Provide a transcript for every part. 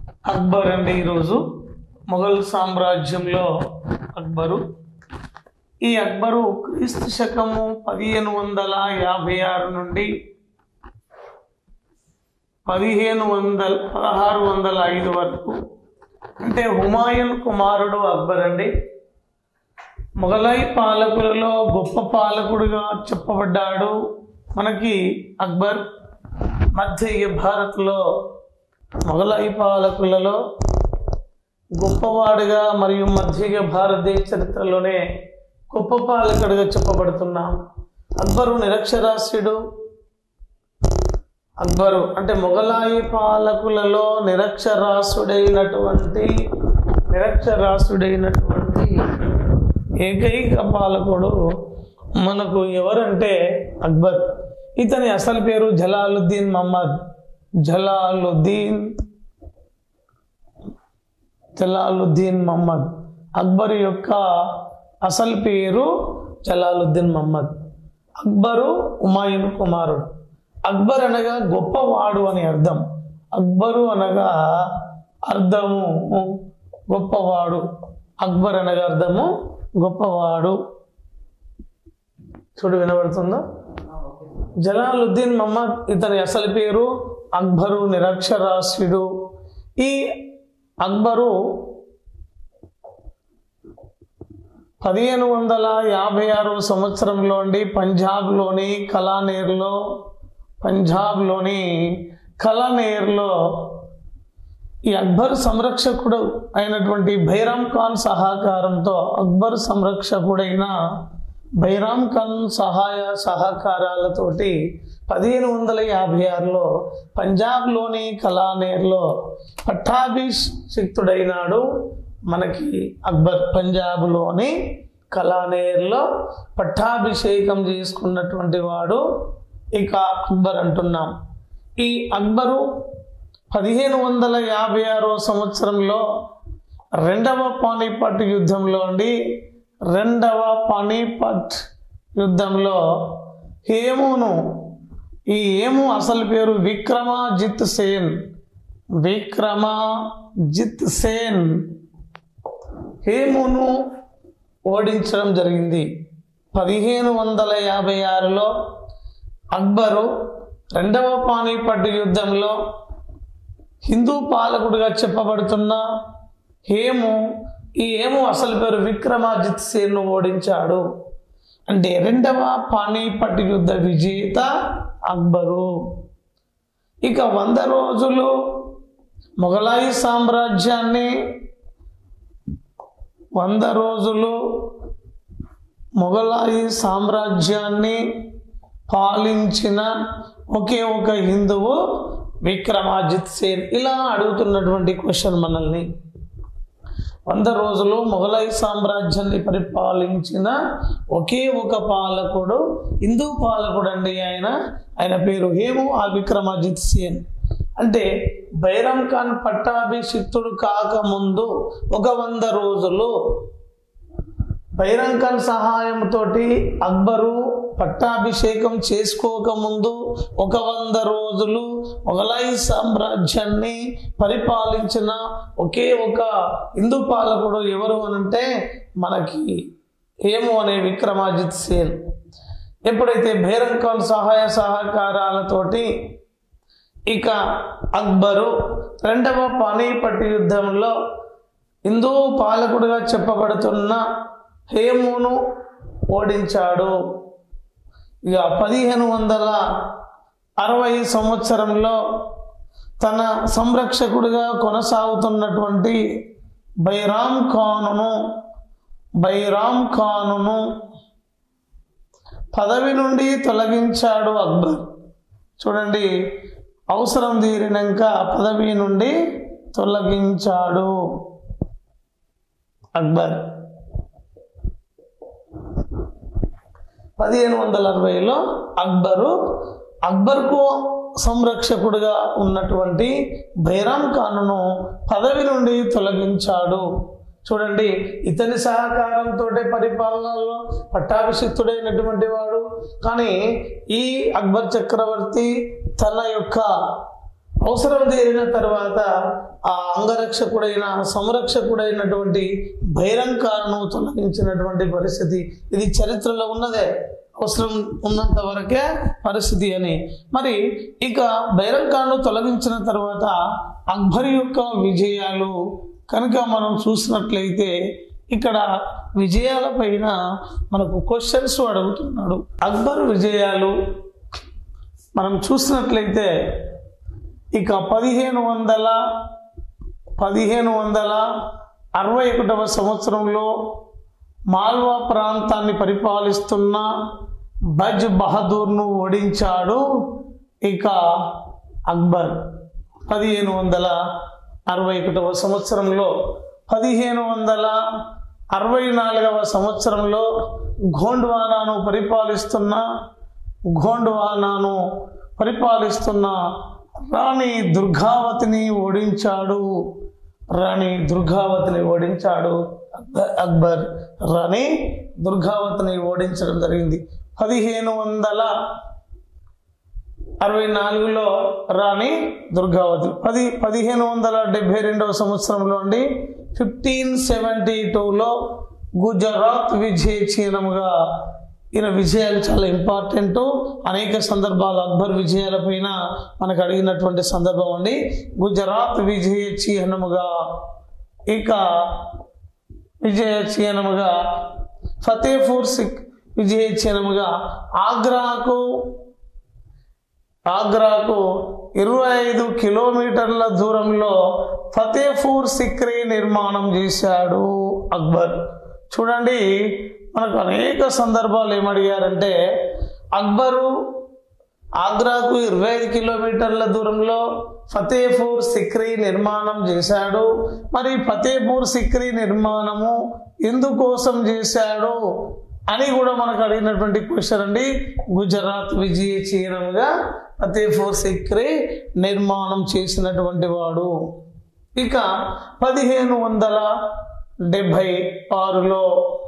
అక్బర్ అండి ఈరోజు మొఘల్ సామ్రాజ్యంలో అక్బరు ఈ అక్బరు క్రీస్తు శకము పదిహేను వందల యాభై ఆరు నుండి పదిహేను వందల పదహారు వందల ఐదు వరకు అంటే హుమాయూన్ కుమారుడు అక్బర్ అండి మొఘలై పాలకులలో గొప్ప పాలకుడిగా చెప్పబడ్డాడు మనకి అక్బర్ మధ్య భారత్లో మొఘలై పాలకులలో గొప్పవాడిగా మరియు మధ్య భారతదేశ చరిత్రలోనే గొప్ప పాలకుడిగా చెప్పబడుతున్నాం అక్బరు నిరక్షరాస్యుడు అక్బరు అంటే మొఘలాయి పాలకులలో నిరక్షరాస్యుడైనటువంటి నిరక్షరాస్యుడైనటువంటి ఏకైక పాలకుడు మనకు ఎవరంటే అక్బర్ ఇతని అసలు పేరు జలాలుద్దీన్ మహమ్మద్ జలాలుద్దీన్ జలాలుద్దీన్ మహమ్మద్ అక్బర్ యొక్క అసలు పేరు జలాలుద్దీన్ మహమ్మద్ అక్బరు ఉమాయూన్ కుమారుడు అక్బర్ అనగా గొప్పవాడు అని అర్థం అక్బరు అనగా అర్థము గొప్పవాడు అక్బర్ అనగా అర్థము గొప్పవాడు చూడు వినబడుతుందా జలాలుద్దీన్ మహమ్మద్ ఇతని అసలు పేరు అక్బరు నిరక్షరాస్యుడు ఈ అక్బరు పదిహేను వందల యాభై ఆరు సంవత్సరంలోని పంజాబ్లోని కలానేర్లో పంజాబ్లోని కలానేర్లో ఈ అక్బర్ సంరక్షకుడు అయినటువంటి బైరామ్ ఖాన్ సహకారంతో అక్బర్ సంరక్షకుడైన బైరామ్ ఖాన్ సహాయ సహకారాలతోటి పదిహేను వందల యాభై ఆరులో పంజాబ్లోని కలానేర్లో పట్టాభిషిక్తుడైనాడు మనకి అక్బర్ పంజాబ్లోని కలానేర్లో పట్టాభిషేకం చేసుకున్నటువంటి వాడు ఇక అక్బర్ అంటున్నాం ఈ అక్బరు పదిహేను వందల యాభై ఆరో సంవత్సరంలో రెండవ పానీపట్ యుద్ధంలో అండి రెండవ పానీపట్ యుద్ధంలో హేమును ఈ ఏము అసలు పేరు విక్రమాజిత్ సేన్ విక్రమాజిత్ సేన్ హేమును ఓడించడం జరిగింది పదిహేను వందల యాభై ఆరులో అక్బరు రెండవ పానీపట్ యుద్ధంలో హిందూ పాలకుడిగా చెప్పబడుతున్న హేము ఈ హేము అసలు పేరు విక్రమాజిత్ సేన్ను ఓడించాడు అంటే రెండవ పానీపట్ యుద్ధ విజేత అక్బరు ఇక వంద రోజులు మొఘలాయి సామ్రాజ్యాన్ని వంద రోజులు మొఘలాయి సామ్రాజ్యాన్ని పాలించిన ఒకే ఒక హిందువు విక్రమాజిత్ సేన్ ఇలా అడుగుతున్నటువంటి క్వశ్చన్ మనల్ని వంద రోజులు మొఘలాయి సామ్రాజ్యాన్ని పరిపాలించిన ఒకే ఒక పాలకుడు హిందూ పాలకుడు అండి ఆయన ఆయన పేరు హేము ఆ విక్రమాజిత్ సేన్ అంటే బైరం ఖాన్ పట్టాభిషిక్తుడు కాకముందు ఒక వంద రోజులు బైరం ఖాన్ సహాయంతో అక్బరు పట్టాభిషేకం చేసుకోకముందు ఒక వంద రోజులు మొఘలాయి సామ్రాజ్యాన్ని పరిపాలించిన ఒకే ఒక హిందూ పాలకుడు ఎవరు అనంటే మనకి హేము అనే విక్రమాజిత్ సేన్ ఎప్పుడైతే బైరం ఖాన్ సహాయ సహకారాలతోటి ఇక అక్బరు రెండవ పానీపట్ యుద్ధంలో హిందూ పాలకుడిగా చెప్పబడుతున్న హేమును ఓడించాడు ఇక పదిహేను వందల అరవై సంవత్సరంలో తన సంరక్షకుడిగా కొనసాగుతున్నటువంటి బైరామ్ ఖానును బైరామ్ ఖానును పదవి నుండి తొలగించాడు అక్బర్ చూడండి అవసరం తీరినాక పదవి నుండి తొలగించాడు అక్బర్ పదిహేను వందల అరవైలో అక్బరు అక్బర్కు సంరక్షకుడిగా ఉన్నటువంటి బైరామ్ ఖాన్ను పదవి నుండి తొలగించాడు చూడండి ఇతని సహకారంతో పరిపాలనలో పట్టాభిషిక్తుడైనటువంటి వాడు కానీ ఈ అక్బర్ చక్రవర్తి తన యొక్క అవసరం తీరిన తర్వాత ఆ అంగరక్షకుడైన సంరక్షకుడైనటువంటి భైరంకారను తొలగించినటువంటి పరిస్థితి ఇది చరిత్రలో ఉన్నదే అవసరం ఉన్నంత వరకే పరిస్థితి అని మరి ఇక బైరంకాను తొలగించిన తర్వాత అక్బర్ యొక్క విజయాలు కనుక మనం చూసినట్లయితే ఇక్కడ విజయాల పైన మనకు క్వశ్చన్స్ అడుగుతున్నాడు అక్బర్ విజయాలు మనం చూసినట్లయితే ఇక పదిహేను వందల పదిహేను వందల అరవై ఒకటవ సంవత్సరంలో మాల్వా ప్రాంతాన్ని పరిపాలిస్తున్న బజ్ బహదూర్ను ఓడించాడు ఇక అక్బర్ పదిహేను వందల అరవై ఒకటవ సంవత్సరంలో పదిహేను వందల అరవై నాలుగవ సంవత్సరంలో గోండ్వానాను పరిపాలిస్తున్న గోండ్వానాను పరిపాలిస్తున్న రాణి దుర్గావతిని ఓడించాడు రాణి దుర్గావతిని ఓడించాడు అక్బర్ అక్బర్ రాణి దుర్గావతిని ఓడించడం జరిగింది పదిహేను వందల అరవై నాలుగులో రాణి దుర్గావతి పది పదిహేను వందల డెబ్బై రెండవ సంవత్సరంలో అండి ఫిఫ్టీన్ సెవెంటీ టూలో గుజరాత్ విజయ చీనముగా ఈయన విజయాలు చాలా ఇంపార్టెంట్ అనేక సందర్భాలు అక్బర్ విజయాలపైన మనకు అడిగినటువంటి సందర్భం అండి గుజరాత్ విజయ చిహ్నముగా ఇక విజయ చిహ్నముగా ఫతేపూర్ సిక్ విజయ చిహ్నముగా ఆగ్రాకు ఆగ్రాకు ఇరవై ఐదు కిలోమీటర్ల దూరంలో ఫతేపూర్ సిక్రీ నిర్మాణం చేశాడు అక్బర్ చూడండి మనకు అనేక సందర్భాలు ఏమడిగారంటే అక్బరు ఆగ్రాకు ఇరవై ఐదు కిలోమీటర్ల దూరంలో ఫతేపూర్ సిక్రీ నిర్మాణం చేశాడు మరి ఫతేపూర్ సిక్రీ నిర్మాణము ఎందుకోసం చేశాడు అని కూడా మనకు అడిగినటువంటి క్వశ్చన్ అండి గుజరాత్ విజయ చీనముగా ఫతేపూర్ సిక్రీ నిర్మాణం చేసినటువంటి వాడు ఇక పదిహేను వందల డెబ్భై ఆరులో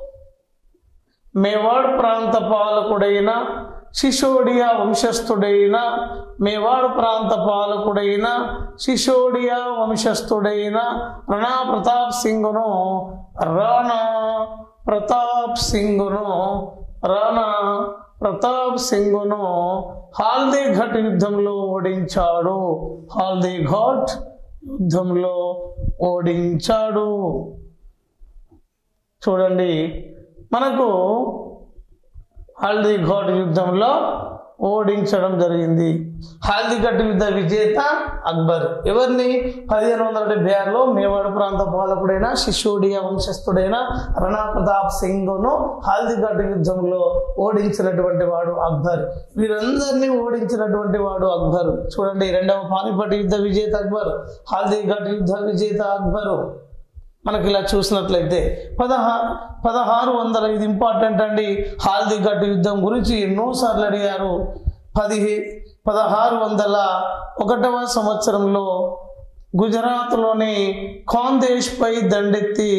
మేవాడ్ ప్రాంత పాలకుడైన శిశోడియా వంశస్థుడైన మేవాడ్ ప్రాంత పాలకుడైన శిశోడియా వంశస్థుడైన రాణా ప్రతాప్ సింగ్ను రాణా ప్రతాప్ సింగ్ను రాణా ప్రతాప్ సింగ్ను హాల్దీ ఘట్ యుద్ధంలో ఓడించాడు హాల్దీ ఘాట్ యుద్ధంలో ఓడించాడు చూడండి మనకు హల్దీ ఘాట్ యుద్ధంలో ఓడించడం జరిగింది హల్దీ ఘట్ యుద్ధ విజేత అక్బర్ ఎవరిని పదిహేను వందల డెబ్బై ఆరులో మేవాడు ప్రాంత పాలకుడైన శిశోడియా వంశస్థుడైన రాణా ప్రతాప్ సింగ్ను హల్దీ ఘట్ యుద్ధంలో ఓడించినటువంటి వాడు అక్బర్ వీరందరినీ ఓడించినటువంటి వాడు అక్బర్ చూడండి రెండవ పానిపట్ యుద్ధ విజేత అక్బర్ హల్దీ ఘట్ యుద్ధ విజేత అక్బరు మనకి ఇలా చూసినట్లయితే పదహా పదహారు వందల ఇది ఇంపార్టెంట్ అండి హాల్దీ ఘట్ యుద్ధం గురించి ఎన్నోసార్లు అడిగారు పదిహే పదహారు వందల ఒకటవ సంవత్సరంలో గుజరాత్లోని ఖాందేశ్పై దండెత్తి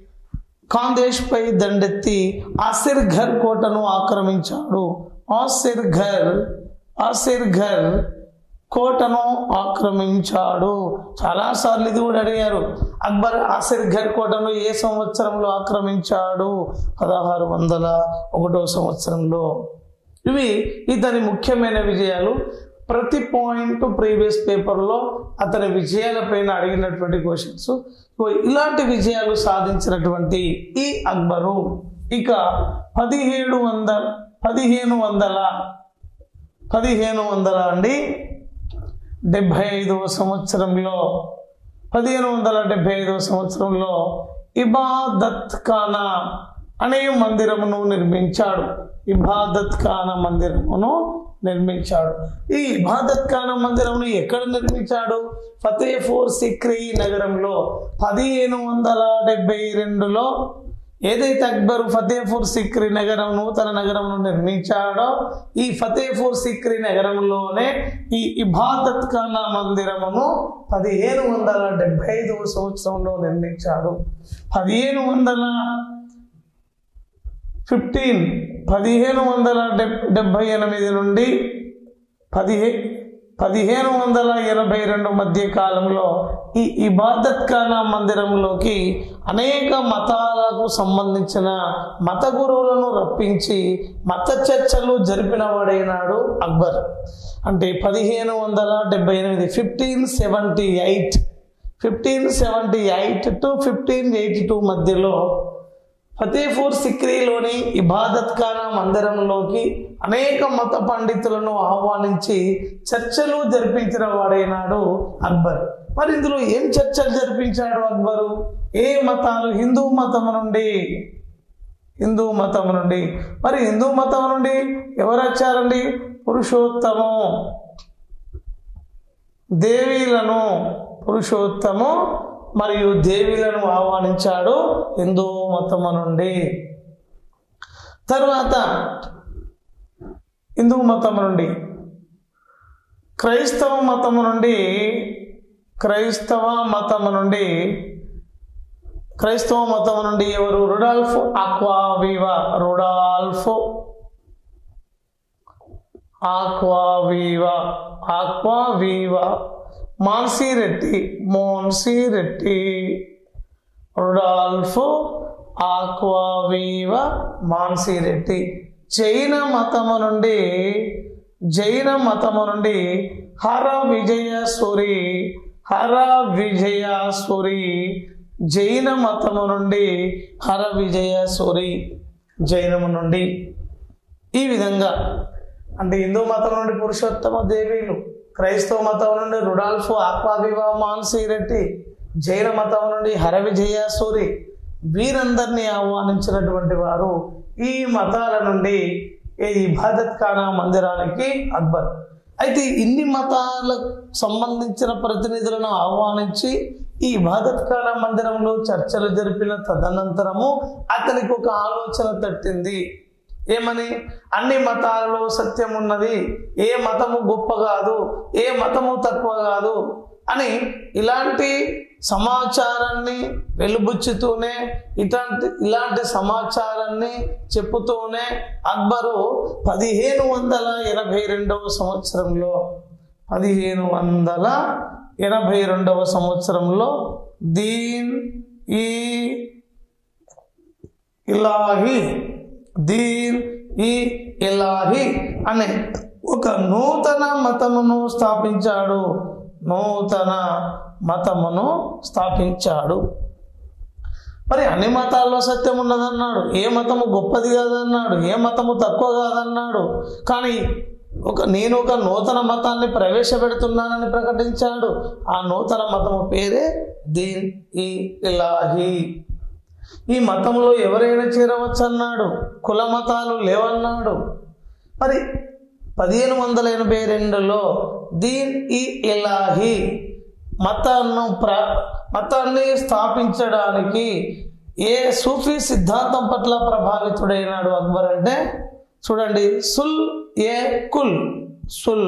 ఖాందేశ్పై దండెత్తి ఆసిర్ ఘర్ కోటను ఆక్రమించాడు ఆసిర్ ఘర్ ఆసిర్ ఘర్ కోటను ఆక్రమించాడు చాలాసార్లు ఇది కూడా అడిగారు అక్బర్ ఆసిర్ ఘర్ కోటను ఏ సంవత్సరంలో ఆక్రమించాడు పదహారు వందల ఒకటో సంవత్సరంలో ఇవి ఇతని ముఖ్యమైన విజయాలు ప్రతి పాయింట్ ప్రీవియస్ పేపర్లో అతని విజయాలపైన అడిగినటువంటి క్వశ్చన్స్ ఇలాంటి విజయాలు సాధించినటువంటి ఈ అక్బరు ఇక పదిహేడు వందల పదిహేను వందల పదిహేను వందల అండి డెబ్భై ఐదవ సంవత్సరంలో పదిహేను వందల డెబ్భై ఐదవ సంవత్సరంలో ఇబాదత్ ఖానా అనే మందిరమును నిర్మించాడు ఇబాదత్ ఖానా మందిరమును నిర్మించాడు ఈ ఇబాదత్ ఖానా మందిరమును ఎక్కడ నిర్మించాడు ఫతేపూర్ సిక్రీ నగరంలో పదిహేను వందల డెబ్బై రెండులో ఏదైతే అక్బర్ ఫతేపూర్ సిక్రీ నగరం నూతన నగరంను నిర్మించాడో ఈ ఫతేపూర్ సిక్రీ నగరంలోనే ఈ ఇబాదత్ ఖానా మందిరమును పదిహేను వందల డెబ్బై ఐదవ సంవత్సరంలో నిర్మించాడు పదిహేను వందల ఫిఫ్టీన్ పదిహేను వందల డెబ్ డెబ్భై ఎనిమిది నుండి పదిహే పదిహేను వందల ఎనభై రెండు మధ్య కాలంలో ఈ ఇబాదత్ ఖానా మందిరంలోకి అనేక మతాలకు సంబంధించిన మత గురువులను రప్పించి మత చర్చలు జరిపిన వాడైనాడు అక్బర్ అంటే పదిహేను వందల డెబ్బై ఎనిమిది fifteen seventy eight fifteen seventy eight to fifteen eighty two మధ్యలో ఫతేపూర్ సిక్రీలోని ఇబాదత్ ఖానా మందిరంలోకి అనేక మత పండితులను ఆహ్వానించి చర్చలు జరిపించిన వాడైనాడు అక్బర్ మరి ఇందులో ఏం చర్చలు జరిపించాడు అక్బరు ఏ మతాలు హిందూ మతం నుండి హిందూ మతం నుండి మరి హిందూ మతం నుండి ఎవరు వచ్చారండి పురుషోత్తము దేవీలను పురుషోత్తము మరియు దేవీలను ఆహ్వానించాడు హిందూ మతము నుండి తర్వాత హిందూ మతం నుండి క్రైస్తవ మతము నుండి క్రైస్తవ మతము నుండి క్రైస్తవ మతం నుండి ఎవరు Rudolf Acquaviva Rudolf Acquaviva Acquaviva మాన్సిరెడ్డి మోన్సిరెడ్డి రుడాల్ఫ్ ఆక్వావివా మాన్సిరెడ్డి జైన మతము నుండి జైన మతము నుండి హర విజయసూరి హర విజయసూరి జైన మతము నుండి హర విజయసూరి జైనము నుండి ఈ విధంగా అంటే హిందూ మతం నుండి పురుషోత్తమ దేవీలు క్రైస్తవ మతం నుండి రుడాల్ఫ్ ఆక్వావివా మాన్సీ రెడ్డి జైన మతం నుండి హర విజయసూరి వీరందరినీ ఆహ్వానించినటువంటి వారు ఈ మతాల నుండి ఈ ఇబాదత్ ఖానా మందిరానికి అక్బర్ అయితే ఇన్ని మతాలకు సంబంధించిన ప్రతినిధులను ఆహ్వానించి ఈ ఇబాదత్ ఖానా మందిరంలో చర్చలు జరిపిన తదనంతరము అతనికి ఒక ఆలోచన తట్టింది ఏమని అన్ని మతాలలో సత్యం ఉన్నది ఏ మతము గొప్ప కాదు ఏ మతము తక్కువ కాదు అని ఇలాంటి సమాచారాన్ని వెలుబుచ్చుతూనే ఇట్లాంటి ఇలాంటి సమాచారాన్ని చెప్పుతూనే అక్బరు పదిహేను వందల ఎనభై రెండవ సంవత్సరంలో పదిహేను వందల ఎనభై రెండవ సంవత్సరంలో దీన్ ఈ ఇలాహి దీన్ ఈ ఇలాహి అనే ఒక నూతన మతమును స్థాపించాడు నూతన మతమును స్థాపించాడు మరి అన్ని మతాల్లో సత్యం ఉన్నదన్నాడు ఏ మతము గొప్పది కాదన్నాడు ఏ మతము తక్కువ కాదన్నాడు కానీ ఒక నేను ఒక నూతన మతాన్ని ప్రవేశపెడుతున్నానని ప్రకటించాడు ఆ నూతన మతము పేరే దీన్ ఈ ఇలాహి ఈ మతంలో ఎవరైనా చేరవచ్చు అన్నాడు కుల మతాలు లేవన్నాడు మరి పదిహేను వందల ఎనభై రెండులో దీన్ ఈ ఇలాహి మతాన్ని ప్ర మతాన్ని స్థాపించడానికి ఏ సూఫీ సిద్ధాంతం పట్ల ప్రభావితుడైనాడు అక్బర్ అంటే చూడండి సుల్ ఏ కుల్ సుల్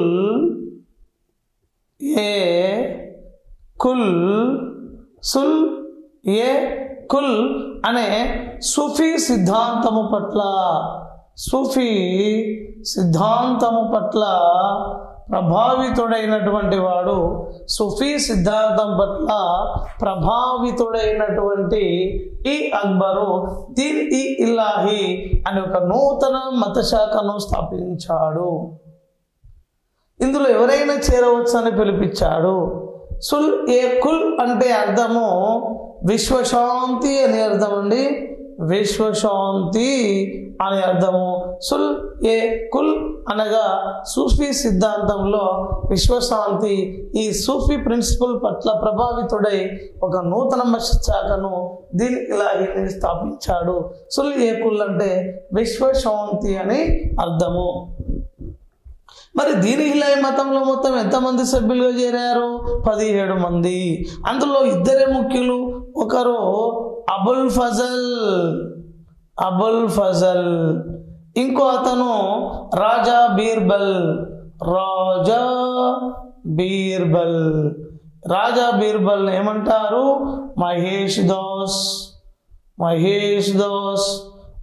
ఏ కుల్ సుల్ ఏ కుల్ అనే సూఫీ సిద్ధాంతము పట్ల సూఫీ సిద్ధాంతము పట్ల ప్రభావితుడైనటువంటి వాడు సుఫీ సిద్ధాంతం పట్ల ప్రభావితుడైనటువంటి ఈ అక్బరు దీన్ ఈ ఇల్లాహి అనే ఒక నూతన మత శాఖను స్థాపించాడు ఇందులో ఎవరైనా చేరవచ్చని పిలిపించాడు సుల్ ఏ కుల్ అంటే అర్థము విశ్వశాంతి అని అర్థం అండి విశ్వశాంతి అనే అర్థము సుల్ ఏ కుల్ అనగా సూఫీ సిద్ధాంతంలో విశ్వశాంతి ఈ సూఫీ ప్రిన్సిపల్ పట్ల ప్రభావితుడై ఒక నూతన శాఖను దీని ఇలాహిని స్థాపించాడు సుల్ ఏ కుల్ అంటే విశ్వశాంతి అని అర్థము మరి దీని ఇలాయి మతంలో మొత్తం ఎంతమంది సభ్యులుగా చేరారు పదిహేడు మంది అందులో ఇద్దరే ముఖ్యులు ఒకరు అబుల్ ఫజల్ అబుల్ ఫజల్ ఇంకో అతను రాజా బీర్బల్ రాజా బీర్బల్ రాజా బీర్బల్ ఏమంటారు మహేష్ దాస్ మహేష్ దాస్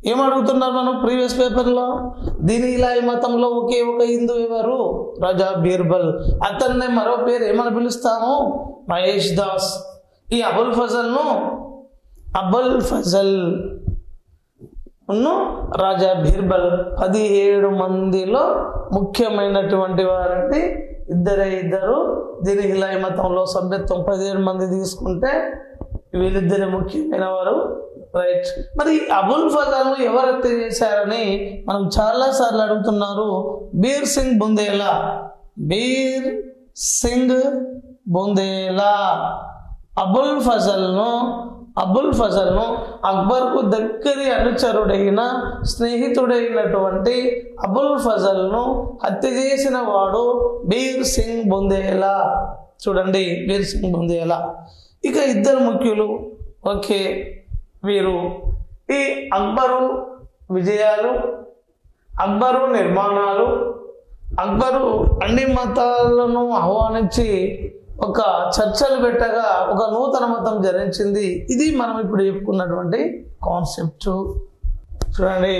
ఏం అడుగుతున్నారు మనం ప్రీవియస్ పేపర్లో దీని ఇలాయి మతంలో ఒకే ఒక హిందూ ఎవరు రాజా బీర్బల్ అతన్ని మరో పేరు ఏమని పిలుస్తాము మహేష్ దాస్ ఈ అబుల్ ఫజల్ను అబుల్ ఫజల్ ఉన్ను రాజా బీర్బల్ పదిహేడు మందిలో ముఖ్యమైనటువంటి వారంటే ఇద్దరే ఇద్దరు దీనికి ఇలాయి మతంలో సభ్యత్వం పదిహేడు మంది తీసుకుంటే వీళ్ళిద్దరే ముఖ్యమైన వారు రైట్ మరి అబుల్ ఫజల్ను ఎవరు హత్య చేశారని మనం చాలా సార్లు అడుగుతున్నారు బీర్ సింగ్ బుందేలా బీర్ సింగ్ బుందేలా అబుల్ ఫజల్ను అబుల్ ఫజల్ను అక్బర్కు దగ్గరి అనుచరుడైన స్నేహితుడైనటువంటి అబుల్ ఫజల్ను హత్య చేసిన వాడు బీర్ సింగ్ బుందేలా చూడండి బీర్ సింగ్ బుందేలా ఇక ఇద్దరు ముఖ్యులు ఓకే వీరు ఈ అక్బరు విజయాలు అక్బరు నిర్మాణాలు అక్బరు అన్ని మతాలను ఆహ్వానించి ఒక చర్చలు పెట్టగా ఒక నూతన మతం జరించింది ఇది మనం ఇప్పుడు చెప్పుకున్నటువంటి కాన్సెప్ట్ చూడండి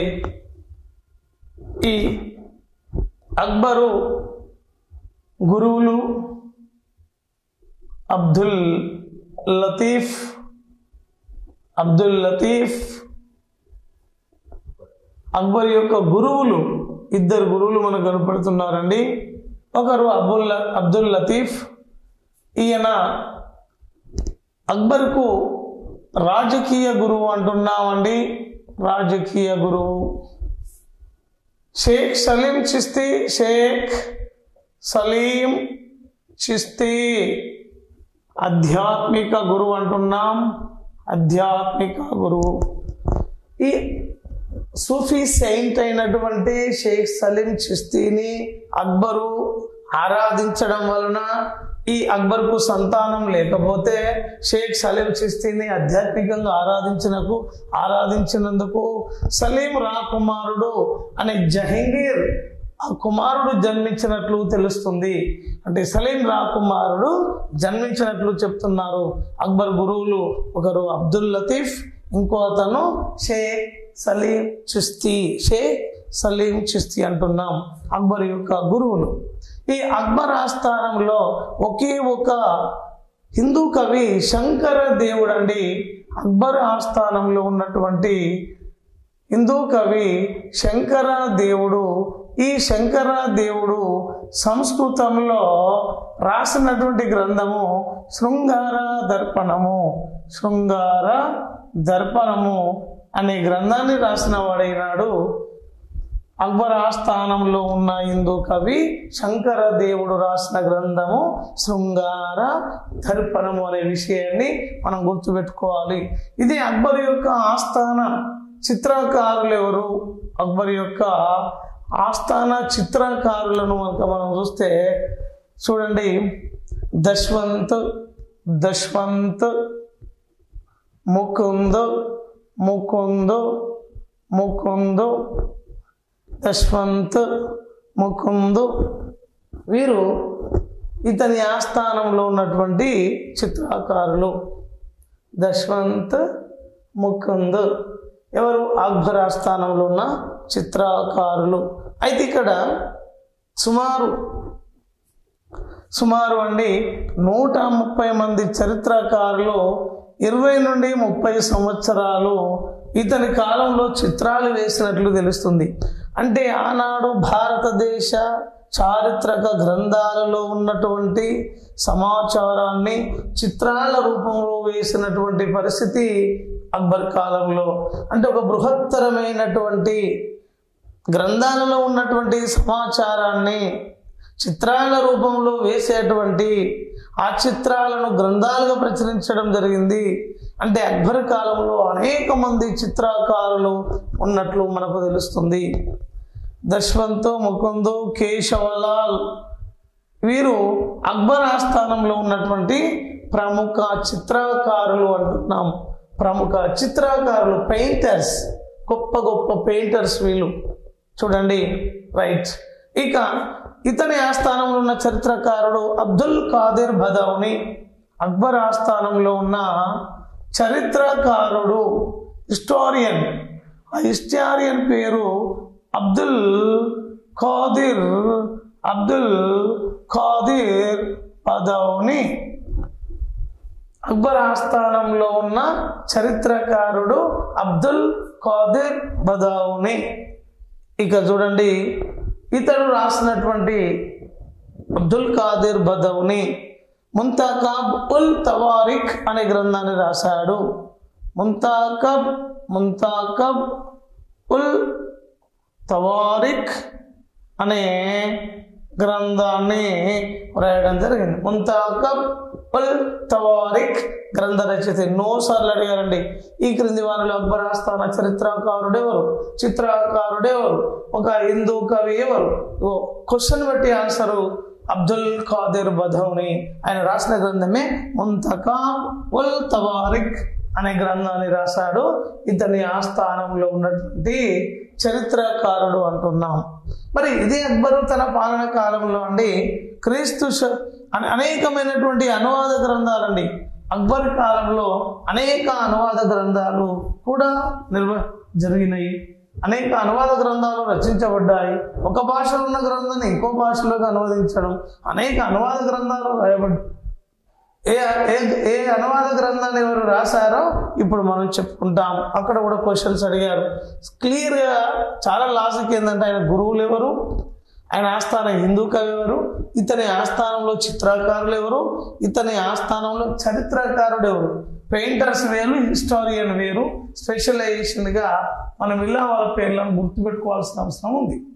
ఈ అక్బరు గురువులు అబ్దుల్ లతీఫ్ అబ్దుల్ లతీఫ్ అక్బర్ యొక్క గురువులు ఇద్దరు గురువులు మనకు కనపడుతున్నారండి ఒకరు అబుల్ అబ్దుల్ లతీఫ్ ఈయన అక్బర్కు రాజకీయ గురువు అంటున్నామండి రాజకీయ గురువు షేక్ సలీం చిస్తీ షేక్ సలీం చిస్తీ ఆధ్యాత్మిక గురువు అంటున్నాం ఆధ్యాత్మిక గురువు ఈ సూఫీ సెయింట్ అయినటువంటి షేక్ సలీం చిస్తీని అక్బరు ఆరాధించడం వలన ఈ అక్బర్కు సంతానం లేకపోతే షేక్ సలీం చిస్తీని ఆధ్యాత్మికంగా ఆరాధించినకు ఆరాధించినందుకు సలీం రా కుమారుడు అనే జహంగీర్ ఆ కుమారుడు జన్మించినట్లు తెలుస్తుంది అంటే సలీం రా కుమారుడు జన్మించినట్లు చెప్తున్నారు అక్బర్ గురువులు ఒకరు అబ్దుల్ లతీఫ్ ఇంకో అతను షేక్ సలీం చిస్తీ షేక్ సలీం చిస్తీ అంటున్నాం అక్బర్ యొక్క గురువులు ఈ అక్బర్ ఆస్థానంలో ఒకే ఒక హిందూ కవి శంకర దేవుడు అండి అక్బర్ ఆస్థానంలో ఉన్నటువంటి హిందూ కవి శంకర దేవుడు ఈ శంకర దేవుడు సంస్కృతంలో రాసినటువంటి గ్రంథము శృంగార దర్పణము శృంగార దర్పణము అనే గ్రంథాన్ని రాసిన వాడైనాడు అక్బర్ ఆస్థానంలో ఉన్న హిందూ కవి శంకర దేవుడు రాసిన గ్రంథము శృంగార దర్పణము అనే విషయాన్ని మనం గుర్తుపెట్టుకోవాలి ఇది అక్బర్ యొక్క ఆస్థాన చిత్రకారులు ఎవరు అక్బర్ యొక్క ఆస్థాన చిత్రకారులను కనుక మనం చూస్తే చూడండి దశ్వంత్ దశ్వంత్ ముకుంద్ ముకుంద్ ముకుంద్ దశ్వంత్ ముకుంద్ వీరు ఇతని ఆస్థానంలో ఉన్నటువంటి చిత్రకారులు దశ్వంత్ ముకుంద్ ఎవరు అక్బర్ ఆస్థానంలో ఉన్న చిత్రకారులు అయితే ఇక్కడ సుమారు సుమారు అండి నూట ముప్పై మంది చరిత్రకారులు ఇరవై నుండి ముప్పై సంవత్సరాలు ఇతని కాలంలో చిత్రాలు వేసినట్లు తెలుస్తుంది అంటే ఆనాడు భారతదేశ చారిత్రక గ్రంథాలలో ఉన్నటువంటి సమాచారాన్ని చిత్రాల రూపంలో వేసినటువంటి పరిస్థితి అక్బర్ కాలంలో అంటే ఒక బృహత్తరమైనటువంటి గ్రంథాలలో ఉన్నటువంటి సమాచారాన్ని చిత్రాల రూపంలో వేసేటువంటి ఆ చిత్రాలను గ్రంథాలుగా ప్రచురించడం జరిగింది అంటే అక్బర్ కాలంలో అనేక మంది చిత్రకారులు ఉన్నట్లు మనకు తెలుస్తుంది దశ్వంత్ ముకుందు కేశవలాల్ వీరు అక్బర్ ఆస్థానంలో ఉన్నటువంటి ప్రముఖ చిత్రకారులు అంటున్నాం ప్రముఖ చిత్రకారులు పెయింటర్స్ గొప్ప గొప్ప పెయింటర్స్ వీళ్ళు చూడండి రైట్ ఇక ఇతని ఆస్థానంలో ఉన్న చరిత్రకారుడు అబ్దుల్ ఖాదిర్ బదౌని అక్బర్ ఆస్థానంలో ఉన్న చరిత్రకారుడు హిస్టోరియన్ ఆ హిస్టారియన్ పేరు అబ్దుల్ ఖాదిర్ అబ్దుల్ ఖాదిర్ పదౌని అక్బర్ ఆస్థానంలో ఉన్న చరిత్రకారుడు అబ్దుల్ ఖాదిర్ బదావుని ఇక చూడండి ఇతడు రాసినటువంటి అబ్దుల్ ఖాదిర్ బదౌని ముంతాకాబ్ ఉల్ తవారిక్ అనే గ్రంథాన్ని రాశాడు ముంతాకబ్ ముంతాకబ్ ఉల్ తవారిక్ అనే గ్రంథాన్ని రాయడం జరిగింది ముంతాకబ్ ఉల్ తవారిక్ గ్రంథ రచయిత ఎన్నోసార్లు అడిగారండి ఈ క్రింది వారిలో అక్బర్ ఆస్థాన చరిత్రకారుడు ఎవరు చిత్రకారుడు ఎవరు ఒక హిందూ కవి ఎవరు క్వశ్చన్ బట్టి ఆన్సరు అబ్దుల్ ఖాదిర్ బధౌని ఆయన రాసిన గ్రంథమే ముంతకాబ్ ఉల్ తవారిక్ అనే గ్రంథాన్ని రాశాడు ఇతని ఆస్థానంలో ఉన్నటువంటి చరిత్రకారుడు అంటున్నాం మరి ఇదే అక్బరు తన పాలన కాలంలో అండి క్రీస్తు శ- అనే- అనేకమైనటువంటి అనువాద గ్రంథాలండి అక్బర్ కాలంలో అనేక అనువాద గ్రంథాలు కూడా నిర్వ జరిగినాయి అనేక అనువాద గ్రంథాలు రచించబడ్డాయి ఒక భాషలో ఉన్న గ్రంథాన్ని ఇంకో భాషలోకి అనువదించడం అనేక అనువాద గ్రంథాలు రాయబడ్డాయి ఏ ఏ ఏ అనువాద గ్రంథాన్ని ఎవరు రాశారో ఇప్పుడు మనం చెప్పుకుంటాం అక్కడ కూడా క్వశ్చన్స్ అడిగారు క్లియర్గా చాలా లాజిక్ ఏంటంటే ఆయన గురువులు ఎవరు ఆయన ఆస్థానం హిందూ కవి ఎవరు ఇతని ఆస్థానంలో చిత్రకారులు ఎవరు ఇతని ఆస్థానంలో చరిత్రకారుడు ఎవరు పెయింటర్స్ వేరు హిస్టారియన్ వేరు స్పెషలైజేషన్గా మనం ఇలా వాళ్ళ పేర్లను గుర్తుపెట్టుకోవాల్సిన అవసరం ఉంది